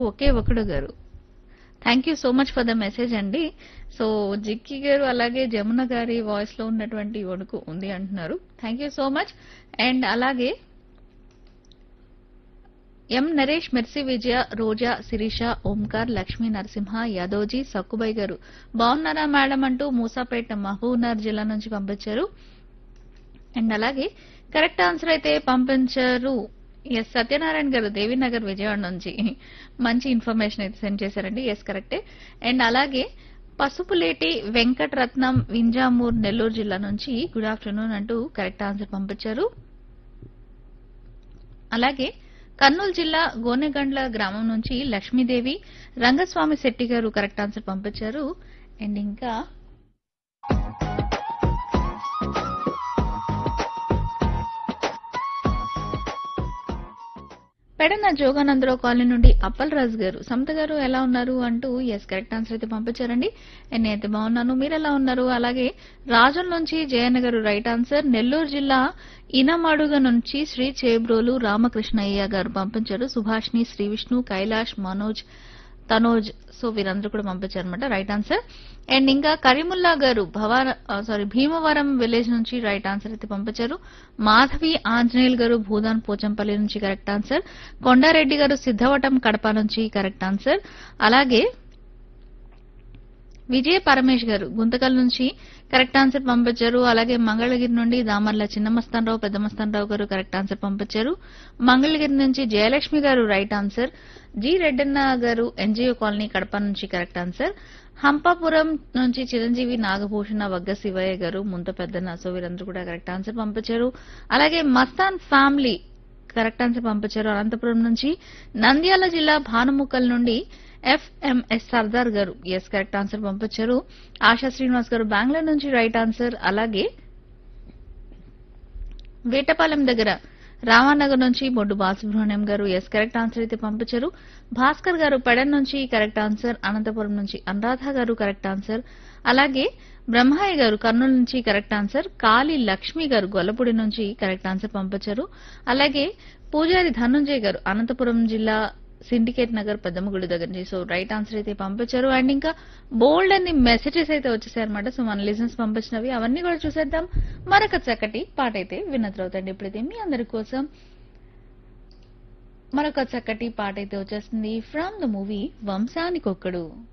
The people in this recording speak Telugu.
ఒకే ఒకడు గారు thank you so much for the message అండి సో జిక్కి గారు అలాగే జమున గారి వాయిస్ లో ఉన్నటువంటి వణుకు ఉంది అంటున్నారు thank you so much and అలాగే ఎం నరేష్ మెర్సి విజయ రోజా శిరీష ఓంకార్ లక్ష్మీ నరసింహ యాదోజీ సక్కుబాయ్ గారు బాగున్నారా మేడం అంటూ మూసాపేట మహబూబ్నగర్ జిల్లా నుంచి పంపించారు అండ్ అలాగే కరెక్ట్ ఆన్సర్ అయితే పంపించారు ఎస్ సత్యనారాయణ గారు దేవీనగర్ విజయవాడ నుంచి మంచి ఇన్ఫర్మేషన్ అయితే సెండ్ చేశారండి ఎస్ కరెక్టే అండ్ అలాగే పసుపులేటి వెంకటరత్నం వింజామూర్ నెల్లూరు జిల్లా నుంచి గుడ్ ఆఫ్టర్నూన్ అంటూ కరెక్ట్ ఆన్సర్ పంపించారు అలాగే కర్నూలు జిల్లా గోనెగండ్ల గ్రామం నుంచి లక్ష్మీదేవి రంగస్వామి శెట్టి గారు కరెక్ట్ ఆన్సర్ పంపించారు అండ్ ఇంకా పెడన జోగానందరావు కాలనీ నుండి అప్పల్ రాజు గారు సమత గారు ఎలా ఉన్నారు అంటూ ఎస్ కరెక్ట్ ఆన్సర్ అయితే పంపించారండి అండ్ నేనైతే బాగున్నాను మీరు ఎలా ఉన్నారు అలాగే రాజుల నుంచి జయన్న గారు రైట్ ఆన్సర్ నెల్లూరు జిల్లా ఇనమడుగ నుంచి శ్రీ చేబ్రోలు రామకృష్ణయ్య గారు పంపించారు సుభాష్ని శ్రీ విష్ణు కైలాష్ మనోజ్ తనోజ్ సో వీరందరూ కూడా పంపించారు అనమాట రైట్ ఆన్సర్ అండ్ ఇంకా కరీముల్లా గారు భవాన సారీ భీమవరం విలేజ్ నుంచి రైట్ ఆన్సర్ అయితే పంపించారు మాధవి ఆంజనేయులు గారు భూదాన్ పోచంపల్లి నుంచి కరెక్ట్ ఆన్సర్ కొండారెడ్డి గారు సిద్ధవటం కడప నుంచి కరెక్ట్ ఆన్సర్ అలాగే విజయ పరమేష్ గారు గుంతకల్ నుంచి కరెక్ట్ ఆన్సర్ పంపించారు అలాగే మంగళగిరి నుండి దామర్ల చిన్నమస్తానరావు పెద్దమస్తానరావు గారు కరెక్ట్ ఆన్సర్ పంపించారు మంగళగిరి నుంచి జయలక్ష్మి గారు రైట్ ఆన్సర్ జి రెడ్డన్న గారు ఎన్జిఓ కాలనీ కడప నుంచి కరెక్ట్ ఆన్సర్ హంపాపురం నుంచి చిరంజీవి నాగభూషణ వగ్గ శివయ్య గారు ముంత పెద్దన్న సో వీరందరూ కూడా కరెక్ట్ ఆన్సర్ పంపించారు అలాగే మస్తాన్ ఫ్యామిలీ కరెక్ట్ ఆన్సర్ పంపించారు అనంతపురం నుంచి నంద్యాల జిల్లా భానుముక్కల్ నుండి ఎఫ్ఎంఎస్ సర్దార్ గారు ఎస్ కరెక్ట్ ఆన్సర్ పంపించారు ఆశా శ్రీనివాస్ గారు బెంగళూరు నుంచి రైట్ ఆన్సర్ అలాగే వేటపాలెం దగ్గర రామానగర్ నుంచి బొడ్డు బాలసుబ్రహ్మణ్యం గారు ఎస్ కరెక్ట్ ఆన్సర్ అయితే పంపించారు భాస్కర్ గారు పెడన్ నుంచి కరెక్ట్ ఆన్సర్ అనంతపురం నుంచి అనురాధ గారు కరెక్ట్ ఆన్సర్ అలాగే బ్రహ్మయ్య గారు కర్నూలు నుంచి కరెక్ట్ ఆన్సర్ కాళీ లక్ష్మి గారు గొల్లపూడి నుంచి కరెక్ట్ ఆన్సర్ పంపించారు అలాగే పూజారి ధనుంజయ్ గారు అనంతపురం జిల్లా సిండికేట్ నగర్ పెద్దమ్మగుడి దగ్గర నుంచి సో రైట్ ఆన్సర్ అయితే పంపించారు అండ్ ఇంకా బోల్డ్ అన్ని మెసేజెస్ అయితే వచ్చేసాయి అనమాట సో మన లిజన్స్ పంపించినవి అవన్నీ కూడా చూసేద్దాం మరొక చక్కటి పాట అయితే విన్న తర్వాత అండి ఇప్పుడైతే మీ అందరి కోసం మరొక చక్కటి పాట అయితే వచ్చేస్తుంది ఫ్రమ్ ద మూవీ వంశానికొక్కడు